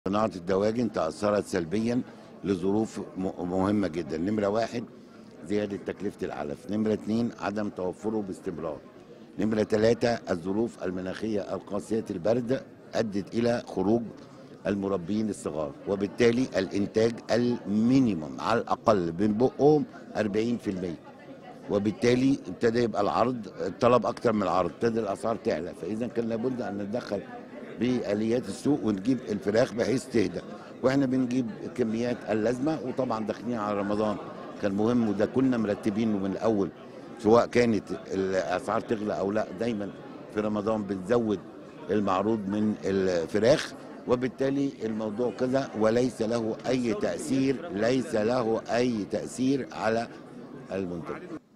صناعة الدواجن تأثرت سلبيا لظروف م- مهمة جدا نمرة واحد زيادة تكلفة العلف نمرة اتنين عدم توفره باستمرار نمرة ثلاثة الظروف المناخية القاسية البرد أدت إلى خروج المربين الصغار وبالتالي الإنتاج المينيموم على الأقل من بقهم 40% وبالتالي ابتدى يبقى العرض الطلب اكتر من العرض ابتدى الاسعار تعلى فاذا كان لابد ان نتدخل باليات السوق ونجيب الفراخ بحيث تهدى واحنا بنجيب كميات اللازمه وطبعا داخلين على رمضان كان مهم وده كنا مرتبينه من الاول سواء كانت الاسعار تغلى او لا دايما في رمضان بنزود المعروض من الفراخ وبالتالي الموضوع كذا وليس له اي تاثير ليس له اي تاثير على المنتج